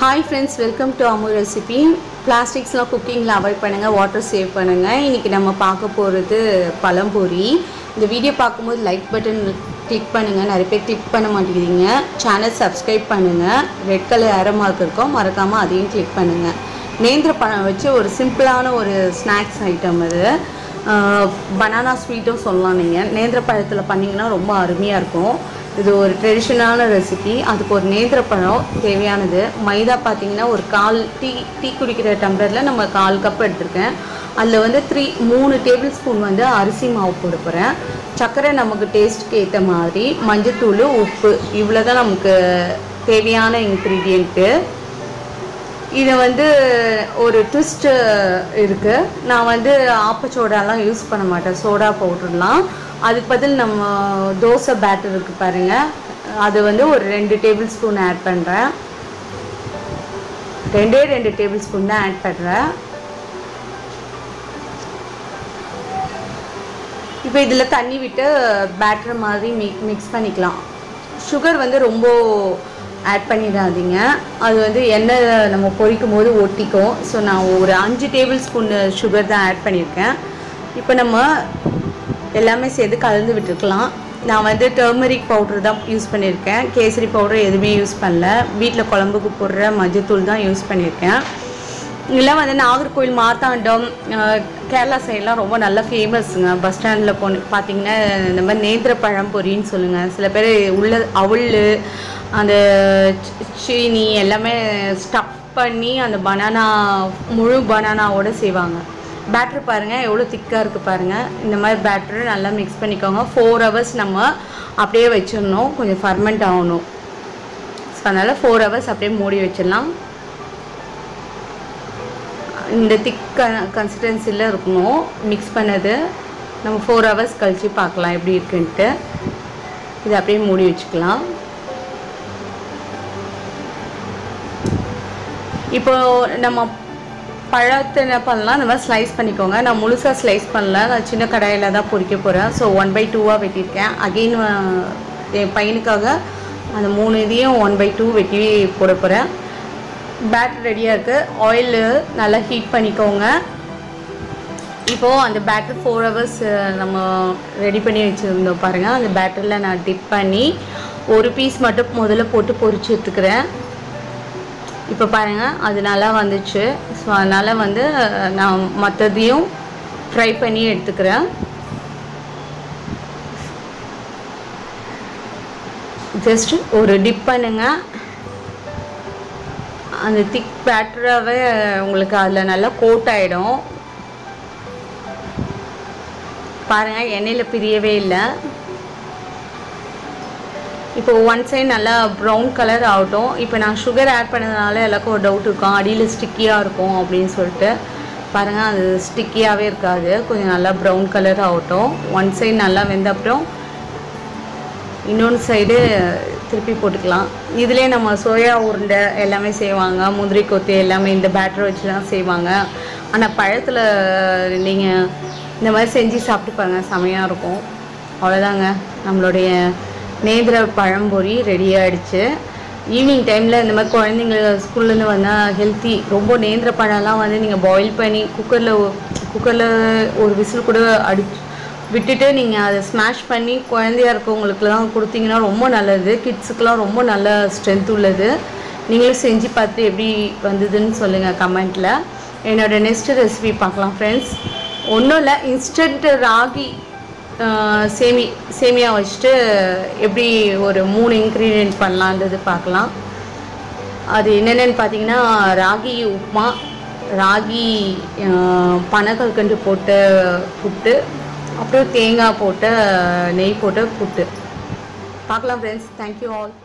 hi friends welcome to Amu recipe பிளாஸ்டிக்ஸ்லாம் குக்கிங்கில் avoid பண்ணுங்கள் வாட்டர் சேவ் பண்ணுங்கள் இன்றைக்கி நம்ம பார்க்க போகிறது பழம்பொரி இந்த வீடியோ பார்க்கும்போது லைக் பட்டன் கிளிக் பண்ணுங்கள் நிறைய பேர் கிளிக் பண்ண மாட்டேங்கிறீங்க சேனல் சப்ஸ்கிரைப் பண்ணுங்கள் ரெட் கலர் ஏரோ மார்க் இருக்கும் மறக்காமல் அதையும் கிளிக் பண்ணுங்கள் நேந்திர பழம் வச்சு ஒரு சிம்பிளான ஒரு ஸ்நாக்ஸ் ஐட்டம் அது பனானா ஸ்வீட்டும் சொல்லலாம் நீங்கள் நேந்திர பழத்தில் பண்ணிங்கன்னா ரொம்ப அருமையாக இருக்கும் இது ஒரு ட்ரெடிஷ்னலான ரெசிபி அதுக்கு ஒரு நேந்திர பழம் தேவையானது மைதா பார்த்தீங்கன்னா ஒரு கால் டீ டீ குடிக்கிற டம்ளரில் நம்ம கால் கப் எடுத்திருக்கேன் அதில் வந்து த்ரீ மூணு டேபிள் ஸ்பூன் வந்து அரிசி மாவு போட போகிறேன் சர்க்கரை நமக்கு டேஸ்ட்டுக்கு ஏற்ற மாதிரி மஞ்சத்தூள் உப்பு இவ்வளோ தான் நமக்கு தேவையான இன்க்ரீடியண்ட்டு இதை வந்து ஒரு ட்விஸ்ட்டு இருக்குது நான் வந்து ஆப்ப சோடாலாம் யூஸ் பண்ண மாட்டேன் சோடா பவுடர்லாம் அதுக்கு பதில் நம்ம தோசை பேட்டர் இருக்குது பாருங்கள் அது வந்து ஒரு ரெண்டு டேபிள் ஸ்பூன் ஆட் பண்ணுறேன் ரெண்டே ரெண்டு டேபிள் ஸ்பூன் தான் ஆட் பண்ணுறேன் இப்போ இதில் தண்ணி விட்டு பேட்டர் மாதிரி மிக் மிக்ஸ் பண்ணிக்கலாம் சுகர் வந்து ரொம்ப ஆட் பண்ணிடாதீங்க அது வந்து எண்ணெய் நம்ம பொரிக்கும் போது ஒட்டிக்கும் ஸோ நான் ஒரு அஞ்சு டேபிள் ஸ்பூன் சுகர் தான் ஆட் பண்ணியிருக்கேன் இப்போ நம்ம எல்லாமே சேர்த்து கலந்து விட்டுருக்கலாம் நான் வந்து டர்மரிக் பவுடர் தான் யூஸ் பண்ணியிருக்கேன் கேசரி பவுடர் எதுவுமே யூஸ் பண்ணல வீட்டில் குழம்புக்கு போடுற மஞ்சத்தூள் தான் யூஸ் பண்ணியிருக்கேன் இதெல்லாம் வந்து நாகர்கோவில் மார்த்தாண்டம் கேரளா சைட்லாம் ரொம்ப நல்ல ஃபேமஸுங்க பஸ் ஸ்டாண்டில் போன பார்த்தீங்கன்னா இந்த மாதிரி நேந்திர பழம் பொரின்னு சொல்லுங்கள் சில பேர் உள்ள அவள் அந்த சீனி எல்லாமே ஸ்டஃப் பண்ணி அந்த பனானா முழு பனானாவோடு செய்வாங்க பேட்ரு பாருங்கள் எவ்வளோ திக்காக இருக்குது பாருங்கள் இந்த மாதிரி பேட்ரு நல்லா மிக்ஸ் பண்ணிக்கோங்க ஃபோர் ஹவர்ஸ் நம்ம அப்படியே வச்சிடணும் கொஞ்சம் ஃபர்மெண்ட் ஆகணும் ஸோ அதனால் ஃபோர் ஹவர்ஸ் அப்படியே மூடி வச்சிடலாம் இந்த திக் க கன்சிஸ்டன்சியில் இருக்கணும் மிக்ஸ் பண்ணது நம்ம ஃபோர் ஹவர்ஸ் கழித்து பார்க்கலாம் எப்படி இருக்குன்ட்டு இதை அப்படியே மூடி வச்சுக்கலாம் இப்போ நம்ம பழத்தை என்ன பண்ணலாம் இந்த மாதிரி ஸ்லைஸ் பண்ணிக்கோங்க நான் முழுசாக ஸ்லைஸ் பண்ணல நான் சின்ன கடாயில் தான் பொரிக்க போகிறேன் ஸோ ஒன் பை டூவாக வெட்டியிருக்கேன் அகெயின் என் பையனுக்காக அந்த மூணு இதையும் ஒன் பை டூ வெட்டி போட போகிறேன் பேட்டர் ரெடியாக இருக்குது ஆயில் நல்லா ஹீட் பண்ணிக்கோங்க இப்போது அந்த பேட்டர் ஃபோர் ஹவர்ஸ் நம்ம ரெடி பண்ணி வச்சுருந்தோம் பாருங்கள் அந்த பேட்டரில் நான் டிப் பண்ணி ஒரு பீஸ் மட்டும் முதல்ல போட்டு பொரிச்சு எடுத்துக்கிறேன் இப்போ பாருங்கள் அது நல்லா வந்துச்சு ஸோ அதனால் வந்து நான் மற்றதையும் ஃப்ரை பண்ணி எடுத்துக்கிறேன் ஜஸ்ட் ஒரு டிப் பண்ணுங்கள் அந்த திக் பேட்டராகவே உங்களுக்கு அதில் நல்லா கோட் ஆகிடும் பாருங்கள் எண்ணெயில் பிரியவே இல்லை இப்போ ஒன் சைடு நல்லா ப்ரௌன் கலர் ஆகட்டும் இப்போ நான் சுகர் ஆட் பண்ணதுனால எல்லாருக்கும் ஒரு டவுட் இருக்கும் அடியில் ஸ்டிக்கியாக இருக்கும் அப்படின்னு சொல்லிட்டு பாருங்கள் அது ஸ்டிக்கியாகவே இருக்காது கொஞ்சம் நல்லா ப்ரௌன் கலர் ஆகட்டும் ஒன் சைடு நல்லா வெந்த அப்புறம் இன்னொன்று சைடு திருப்பி போட்டுக்கலாம் இதிலே நம்ம சோயா உருண்டை எல்லாமே செய்வாங்க முந்திரி கொத்து எல்லாமே இந்த பேட்டர் வச்சு தான் செய்வாங்க ஆனால் பழத்தில் நீங்கள் இந்த மாதிரி செஞ்சு சாப்பிட்டு பாருங்கள் செமையாக இருக்கும் அவ்வளோதாங்க நம்மளுடைய நேந்திர பழம்பொரி ரெடி ஆகிடுச்சு ஈவினிங் டைமில் இந்த மாதிரி குழந்தைங்க ஸ்கூல்லேருந்து வந்தால் ஹெல்த்தி ரொம்ப நேந்திர பழம்லாம் வந்து நீங்கள் பாயில் பண்ணி குக்கரில் குக்கரில் ஒரு விசில் கூட அடிச்சு விட்டுட்டு நீங்கள் அதை ஸ்மாஷ் பண்ணி குழந்தையா இருக்கவங்களுக்குலாம் கொடுத்தீங்கன்னா ரொம்ப நல்லது கிட்ஸுக்கெலாம் ரொம்ப நல்ல ஸ்ட்ரென்த் உள்ளது நீங்களும் செஞ்சு பார்த்து எப்படி வந்ததுன்னு சொல்லுங்கள் கமெண்ட்டில் என்னோடய நெக்ஸ்ட் ரெசிபி பார்க்கலாம் ஃப்ரெண்ட்ஸ் ஒன்றும் இல்லை இன்ஸ்டன்ட் ராகி சேமி சேமியா வச்சுட்டு எப்படி ஒரு மூணு இன்க்ரீடியன்ட் பண்ணலான்றது பார்க்கலாம் அது என்னென்னு பார்த்தீங்கன்னா ராகி உப்புமா ராகி பனக்கல்கண்டு போட்ட புட்டு அப்புறம் தேங்காய் போட்டு நெய் போட்டு புட்டு பார்க்கலாம் ஃப்ரெண்ட்ஸ் தேங்க்யூ ஆல்